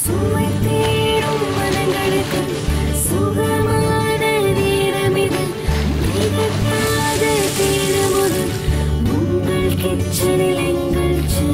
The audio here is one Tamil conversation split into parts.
சுவை தேடும் மனங்களுக்கு சுகமான நேரமிது திகட்டாத தீரமுது உங்கள் கிச்சனில் எங்கள்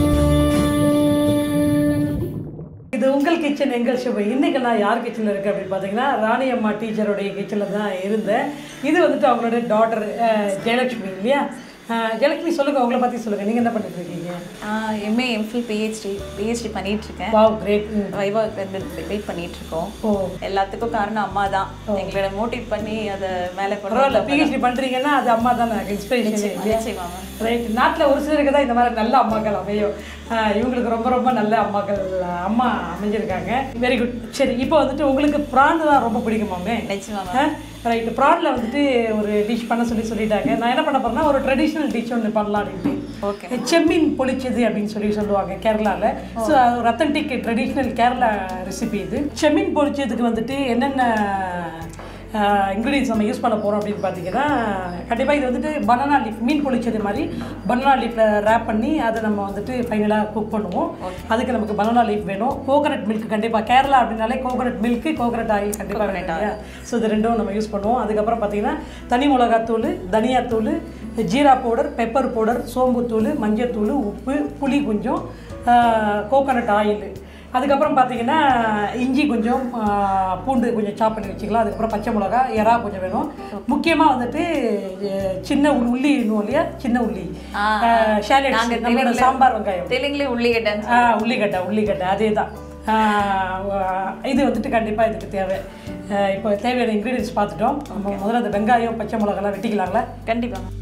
இது உங்கள் கிச்சன் எங்கள் சுவை இன்னைக்கு நான் யார் கிச்சனில் இருக்கேன் அப்படின்னு பார்த்தீங்கன்னா ராணி அம்மா டீச்சருடைய கிச்சனில் தான் இருந்தேன் இது வந்துட்டு அவங்களோட டாட்டர் ஜெயலட்சுமி இல்லையா அஹ், ஜெயலட்சுமி சொல்லுங்க உங்களை பற்றி சொல்லுங்க நீங்கள் என்ன பண்ணிட்டு இருக்கீங்க எம்ஏ எம்ஃபில் பிஹெச்டி பிஹெச்டி பண்ணிட்டு இருக்கேன் வாவ் கிரேட் வைவாக்கு வந்து வெயிட் பண்ணிட்டு இருக்கோம் ஓ எல்லாத்துக்கும் காரணம் அம்மா தான் எங்களோட மோட்டிவ் பண்ணி அதை மேலே கொண்டு பரவாயில்ல வந்தவங்க பிஹெச்டி பண்ணுறீங்கன்னா அது அம்மா தான் இன்ஸ்பிரேஷன் இல்லையா நிச்சயமா மேம் ரைட் நாட்டில் ஒரு சிலருக்கு தான் இந்த மாதிரி நல்ல அம்மாக்கள் அமையும் ஆஹ் இவங்களுக்கு ரொம்ப ரொம்ப நல்ல அம்மாக்கள் அம்மா அமைஞ்சிருக்காங்க வெரி குட் சரி இப்போ வந்துட்டு உங்களுக்கு ப்ரான் தான் ரொம்ப பிடிக்குமாமே நிச்சயமா மேம் ரைட் ப்ரானில் வந்துட்டு ஒரு டிஷ் பண்ண சொல்லி சொல்லிட்டாங்க நான் என்ன பண்ண போறேன்னா ஒரு ட்ரெடிஷ்னல் டிஷ் ஒன்று பண்ணலாம் அப்படின்ட்டு ஓகே செம்மீன் பொளிச்சது அப்படின்னு சொல்லி சொல்லுவாங்க கேரளாவில் ஸோ ஒரு அத்தன்டிக் ட்ரெடிஷ்னல் கேரளா ரெசிபி இது செம்மீன் பொளிச்சதுக்கு வந்துட்டு என்னென்ன இன்க்ரீடியன்ஸ் நம்ம யூஸ் பண்ண போகிறோம் அப்படின்னு பார்த்தீங்கன்னா கண்டிப்பாக இது வந்துட்டு பனானா லீஃப் மீன் பொளிச்சது மாதிரி பனானா லீஃபில் ரேப் பண்ணி அதை நம்ம வந்துட்டு ஃபைனலாக குக் பண்ணுவோம் அதுக்கு நமக்கு பனானா லீஃப் வேணும் கோகனட் மில்க் கண்டிப்பாக கேரளா அப்படின்னாலே கோகனட் மில்க்கு கோகனட் ஆயில் கண்டிப்பாக வேணும் ஸோ இது ரெண்டும் நம்ம யூஸ் பண்ணுவோம் அதுக்கப்புறம் பார்த்தீங்கன்னா தனி மிளகாத்தூள் தனியாத்தூள் ஜீரா பவுடர் பெப்பர் பவுடர் சோம்புத்தூள் மஞ்சத்தூள் உப்பு புளி கொஞ்சம் கோகனட் ஆயில் அதுக்கப்புறம் பார்த்தீங்கன்னா இஞ்சி கொஞ்சம் ஆ, பூண்டு கொஞ்சம் சாப் பண்ணி வச்சுக்கலாம் அதுக்கப்புறம் பச்சை மிளகா எறா கொஞ்சம் வேணும் முக்கியமாக வந்துட்டு அஹ், சின்ன உள்- உள்ளி இன்னும் இல்லையா சின்ன உள்ளி ஆ, ஷேலட் நாங்க நம்மளோட தெலுங்குல- சாம்பார் வெங்காயம் தெலுங்குல உள்ளிகட்டன் ஆ உள்ளிக்கட்டை உள்ளிக்கட்டை அதே தான் இது வந்துட்டு கண்டிப்பாக இதுக்கு தேவை ஆ, இப்போ தேவையான இன்க்ரீடியன்ஸ் பார்த்துட்டோம் நம்ம முதல்ல அந்த வெங்காயம் பச்சை மிளகாலாம் வெட்டிக்கலாங்களா கண்டிப்பா மேம்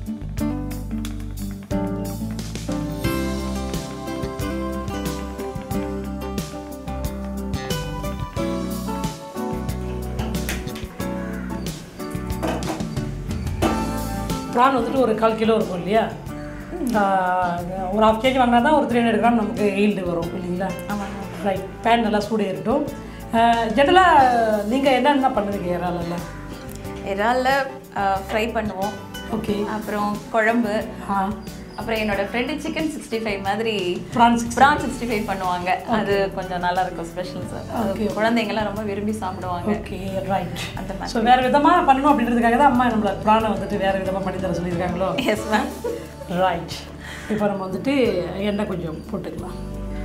ப்ரான் வந்துட்டு ஒரு கால் கிலோ இருக்கும் இல்லையா ஆ, ஒரு ஹாஃப் கேஜி வாங்கினா தான் ஒரு த்ரீ ஹண்ட்ரட் கிராம் நமக்கு ஈல்டு வரும் இல்லைங்களா ஆமாம் மேம் ரைட் பேன் நல்லா சூடு ஏறட்டும் ஜென்ரலாக நீங்கள் என்னென்ன பண்ணுவீங்க இறாலெல்லாம் இறால்ல ஃப்ரை பண்ணுவோம் ஓகே அப்புறம் குழம்பு ஆ அப்புறம் என்னோட ஃப்ரெண்டு சிக்கன் சிக்ஸ்டி ஃபைவ் மாதிரி ப்ரான்ஸ் ப்ரான் சிக்ஸ்டி ஃபைவ் பண்ணுவாங்க அது கொஞ்சம் நல்லா இருக்கும் ஸ்பெஷல் சார் அது குழந்தைங்கலாம் ரொம்ப விரும்பி சாப்பிடுவாங்க ஓகே ரைட் அந்த மாதிரி ஸோ வேறு விதமாக பண்ணணும் அப்படின்றதுக்காக தான் அம்மா நம்மளை ப்ரானை வந்துட்டு வேறு விதமாக பண்ணி தர சொல்லியிருக்காங்களோ எஸ் மேம் ரைட் இப்போ நம்ம வந்துட்டு எண்ணெய் கொஞ்சம் போட்டுக்கலாம்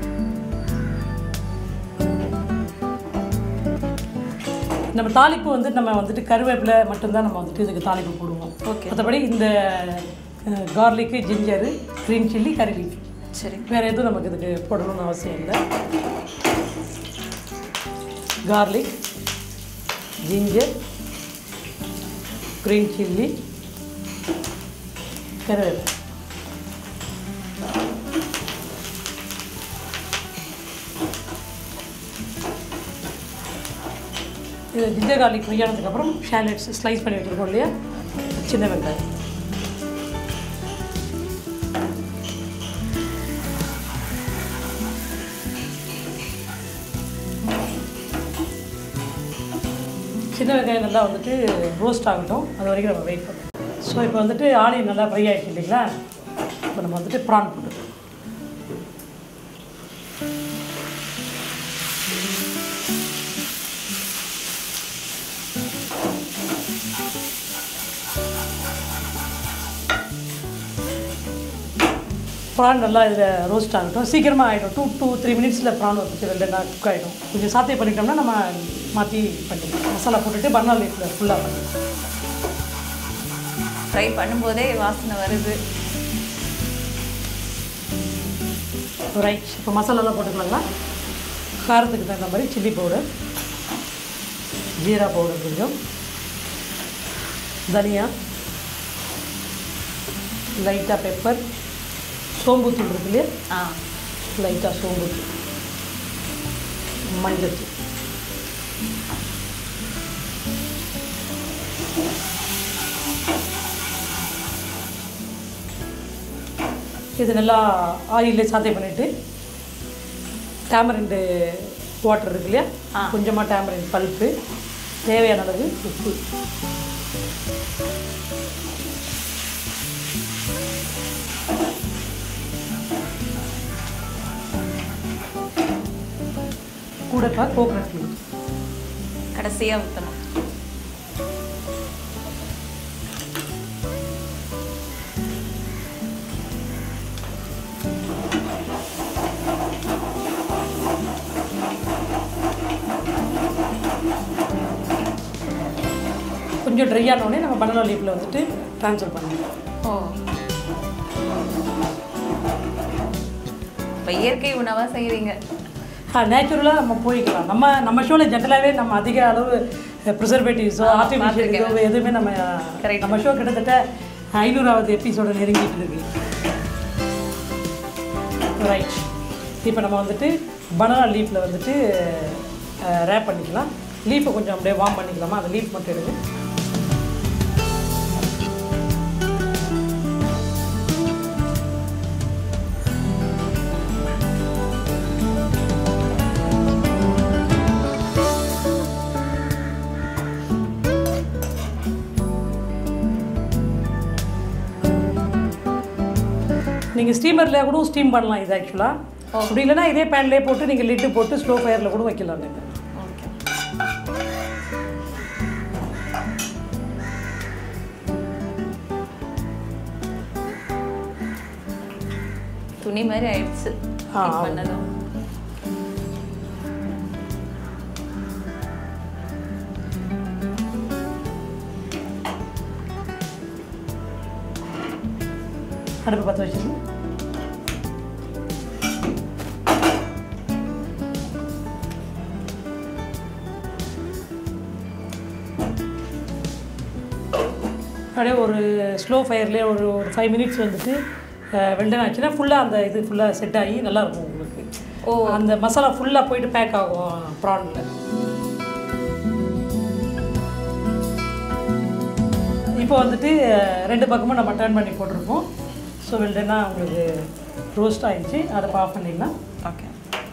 நம்ம தாளிப்பு வந்து நம்ம வந்துட்டு கருவேப்பிலை மட்டும்தான் நம்ம வந்துட்டு இதுக்கு தாளிப்பு போடுவோம் Okay. மற்றபடி இந்த garlic ginger green chilli curry leaf சரி வேறு எதுவும் நமக்கு இதுக்கு போடணும்னு அவசியம் இல்லை கார்லிக் ஜிஞ்சர் க்ரீன் சில்லி கருவேப்பிலை இது ஜிஞ்சர் கார்லிக் ஃப்ரீ ஆனதுக்கப்புறம் ஷேலட்ஸ் ஸ்லைஸ் பண்ணி வச்சுருக்கோம் இல்லையா சின்ன வெங்காயம் சின்ன வெங்காயம் நல்லா வந்துட்டு ரோஸ்ட் ஆகட்டும் அது வரைக்கும் நம்ம வெயிட் பண்ணணும் ஸோ இப்போ வந்துட்டு ஆனியன் நல்லா ஃப்ரை ஆகிடுச்சு இல்லைங்களா இப்போ நம்ம வந்துட்டு ப்ரான் போட்டுக்கலாம் ப்ரான் நல்லா இதில் ரோஸ்ட் ஆகட்டும் சீக்கிரமாக ஆகிடும் டூ டூ த்ரீ மினிட்ஸில் ப்ரான் வந்துட்டு ரெண்டு நாள் குக் ஆகிடும் கொஞ்சம் சாத்தே பண்ணிட்டோம்னா நம்ம மாற்றி பண்ணிக்கலாம் மசாலா போட்டுட்டு பர்னால் லீஃபில் ஃபுல்லாக பண்ணிக்கலாம் ஃப்ரை பண்ணும்போதே வாசனை வருது ரைட் இப்போ மசாலாலாம் போட்டுக்கலாங்களா காரத்துக்கு தகுந்த மாதிரி சில்லி பவுடர் ஜீரா பவுடர் கொஞ்சம் தனியா லைட்டாக பெப்பர் சோம்புத்தூள் இருக்கு இல்லையா ஆ லைட்டாக சோம்புத்தூள் மஞ்சத்தூள் இது நல்லா ஆயிலே சாத்தை பண்ணிவிட்டு டேமரண்டு வாட்டர் இருக்கு இல்லையா கொஞ்சமாக டேமரண்ட் பல்ப்பு தேவையான அளவு உப்பு கூட கோகனட் மில்க் கடைசியாக ஊற்றணும் கொஞ்சம் ட்ரை ஆனோடனே நம்ம பனானா லீஃபில் வந்துட்டு ட்ரான்ஸ்ஃபர் பண்ணணும் ஓ இப்போ இயற்கை உணவாக செய்கிறீங்க நேச்சுரலாக நம்ம போய்க்கலாம் நம்ம நம்ம ஷோவில் ஜென்ரலாகவே நம்ம அதிக அளவு ப்ரிசர்வேட்டிவ்ஸோ ஆர்டிஃபிஷியல் இதோ எதுவுமே நம்ம Correct. நம்ம ஷோ கிட்டத்தட்ட ஐநூறாவது எபிசோட நெருங்கிட்டு இருக்கு ரைட் இப்போ நம்ம வந்துட்டு பனானா லீஃபில் வந்துட்டு ரேப் பண்ணிக்கலாம் லீஃபை கொஞ்சம் அப்படியே வார்ம் பண்ணிக்கலாமா அந்த லீஃப் மட்டும் எடுங்க நீங்கள் ஸ்டீமரில் கூட ஸ்டீம் பண்ணலாம் இது ஆக்சுவலாக அப்படி இல்லைன்னா இதே பேன்லேயே போட்டு நீங்கள் லிட்டு போட்டு ஸ்லோ ஃபயரில் கூட வைக்கலாம் நீங்கள் ஓகே துணி மாதிரி ஆயிடுச்சு ஆ, இது ஆமா. பண்ணதும் அடுப்பு பற்ற வச்சிருங்க அப்படியே ஒரு ஸ்லோ ஃபயர்லேயே ஒரு ஒரு ஃபைவ் மினிட்ஸ் வந்துட்டு வெல்டன் ஆச்சுன்னா ஃபுல்லாக அந்த இது ஃபுல்லாக செட் ஆகி நல்லாயிருக்கும் உங்களுக்கு ஓ. அந்த மசாலா ஃபுல்லாக போயிட்டு பேக் ஆகும் ப்ரானில் இப்போ வந்துட்டு அஹ், ரெண்டு பக்கமும் நம்ம டர்ன் பண்ணி போட்டிருக்கோம் ஸோ வெல்டனா உங்களுக்கு ரோஸ்ட் ஆயிடுச்சு அதை ஆஃப் பண்ணிடலாம் ஓகே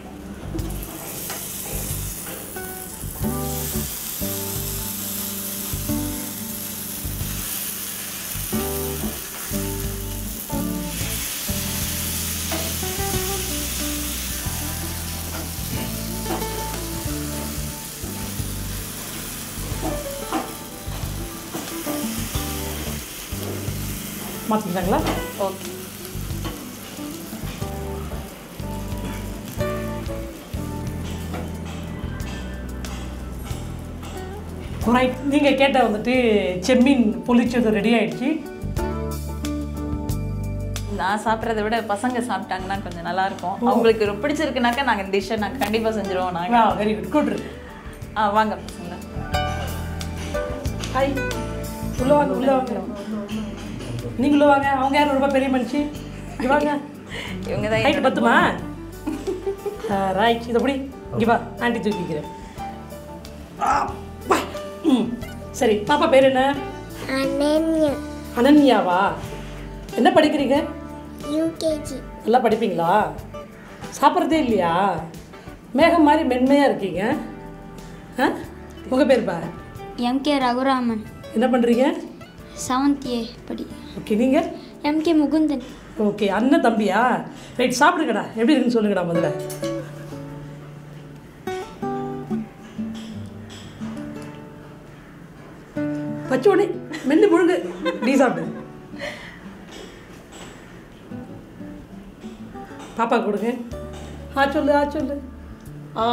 மாற்றிக்கலாங்களா ஓகே ரைட் நீங்கள் கேட்ட வந்துட்டு செம்மீன் பொளிச்சது ரெடி ஆயிடுச்சு நான் சாப்பிட்றத விட பசங்க சாப்பிட்டாங்கன்னா கொஞ்சம் நல்லா இருக்கும் அவங்களுக்கு ரொம்ப பிடிச்சிருக்குனாக்கா நாங்கள் இந்த டிஷ்ஷை நாங்கள் கண்டிப்பாக செஞ்சுருவோம் நாங்கள் வெரி குட் குட் ஆ வாங்க பசங்க ஹாய் உள்ள வாங்க உள்ள வாங்க நீங்க உள்ள வாங்க அவங்க யாரும் ரொம்ப பெரிய மனுஷி இங்க வாங்க இவங்க தான் ஹைட் பத்துமா ரைட் இதை எப்படி இங்கே வா ஆண்டி தூக்கிக்கிறேன் அப்பா. ம் சரி பாப்பா பேர் என்ன அனன்யா அனன்யாவா என்ன படிக்கிறீங்க யூகேஜி நல்லா படிப்பீங்களா சாப்பிட்றதே இல்லையா மேகம் மாதிரி மென்மையாக இருக்கீங்க ஆ உங்கள் பேர்ப்பா எம்கே ரகுராமன் என்ன பண்ணுறீங்க செவன்த் ஏ படி ஓகே நீங்கள் எம்கே முகுந்தன் ஓகே அண்ணன் தம்பியா ரைட் சாப்பிடுங்கடா எப்படி இருக்குன்னு சொல்லுங்கடா முதல்ல பச்சோடி மென்னு முழுங்கு நீ சாப்பிடு பாப்பா கொடுங்க ஆ சொல்லு ஆ சொல்லு ஆ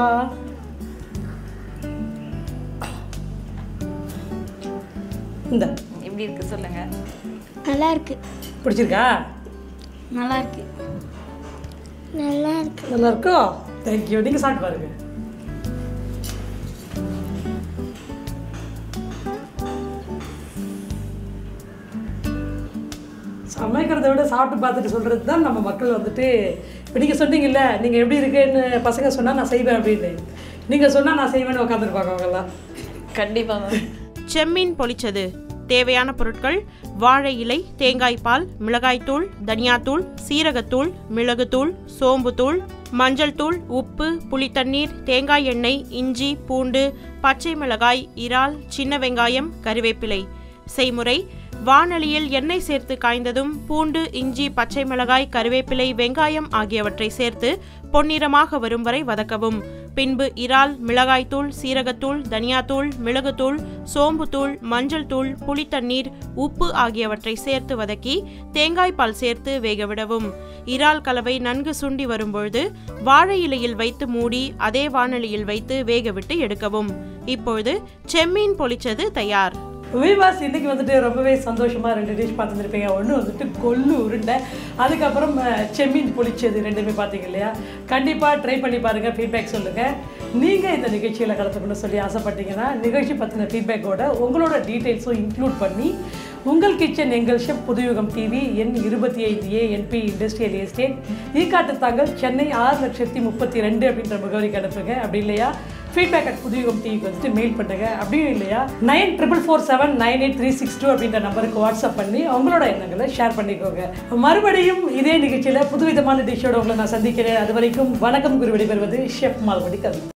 இந்த எப்படி இருக்கு சொல்லுங்க நல்லா இருக்கு பிடிச்சிருக்கா நல்லா இருக்கு நல்லா இருக்கு நல்லா இருக்கோ தேங்க்யூ நீங்கள் சாப்பிட்டு பாருங்க சமைக்கிறத விட சாப்பிட்டு பார்த்துட்டு சொல்கிறது தான் நம்ம மக்கள் வந்துட்டு இப்போ நீங்கள் சொன்னீங்கல்ல நீங்கள் எப்படி இருக்குன்னு பசங்க சொன்னால் நான் செய்வேன் அப்படின்னு நீங்கள் சொன்னால் நான் செய்வேன்னு உட்காந்துருப்பாங்க அவங்கெல்லாம் கண்டிப்பாக மேம் செம்மீன் பொளிச்சது தேவையான பொருட்கள் வாழை இலை தேங்காய் பால் மிளகாய்த்தூள் தனியாத்தூள் சீரகத்தூள் மிளகுத்தூள் சோம்புத்தூள் மஞ்சள் தூள் உப்பு புளித்தண்ணீர் தேங்காய் எண்ணெய் இஞ்சி பூண்டு பச்சை மிளகாய் இறால் சின்ன வெங்காயம் கறிவேப்பிலை செய்முறை வாணலியில் எண்ணெய் சேர்த்து காய்ந்ததும் பூண்டு இஞ்சி பச்சை மிளகாய் கறிவேப்பிலை வெங்காயம் ஆகியவற்றை சேர்த்து பொன்னிறமாக வரும் வரை வதக்கவும் பின்பு இறால் மிளகாய்த்தூள் சீரகத்தூள் தனியாத்தூள் மிளகுத்தூள் சோம்புத்தூள் மஞ்சள் தூள் புளித்தண்ணீர் உப்பு ஆகியவற்றை சேர்த்து வதக்கி தேங்காய் பால் சேர்த்து வேகவிடவும் இறால் கலவை நன்கு சுண்டி வரும்பொழுது வாழை இலையில் வைத்து மூடி அதே வாணலியில் வைத்து வேகவிட்டு எடுக்கவும் இப்பொழுது செம்மீன் பொளிச்சது தயார் விவாஸ் இன்னைக்கு வந்துட்டு ரொம்பவே சந்தோஷமா ரெண்டு டிஷ் பார்த்துருப்பீங்க ஒன்று வந்துட்டு கொள்ளு உருண்டை அதுக்கப்புறம் அஹ், செம்மீன் பொளிச்சது ரெண்டுமே பார்த்தீங்க இல்லையா கண்டிப்பாக ட்ரை பண்ணி பாருங்க ஃபீட்பேக் சொல்லுங்க நீங்க இந்த நிகழ்ச்சியில் கலந்துக்கணும்னு சொல்லி ஆசைப்பட்டீங்கன்னா நிகழ்ச்சி பற்றின ஃபீட்பேக்கோட உங்களோட டீட்டெயில்ஸும் இன்க்ளூட் பண்ணி உங்கள் கிச்சன் எங்கள் ஷெஃப் புதுயுகம் டிவி எண் இருபத்தி ஐந்து A NP industrial estate Ekkattuthangal Chennai ஆறு லட்சத்தி முப்பத்தி ரெண்டு அப்படின்ற முகவரிக்கு அனுப்புங்க அப்படி இல்லையா ஃபீட்பேக் அட் புதுயுகம் டிவிக்கு வந்துட்டு மெயில் பண்ணுங்க அப்படியும் இல்லையா nine triple four seven nine eight three six two அப்படின்ற நம்பருக்கு வாட்ஸ்அப் பண்ணி உங்களோட எண்ணங்களை ஷேர் பண்ணிக்கோங்க மறுபடியும் இதே நிகழ்ச்சியில் புதுவிதமான டிஷ்ஷோட உங்களை நான் சந்திக்கிறேன் அது வரைக்கும் வணக்கம் குரு விடைபெறுவது ஷெஃப் மால்வடி கவி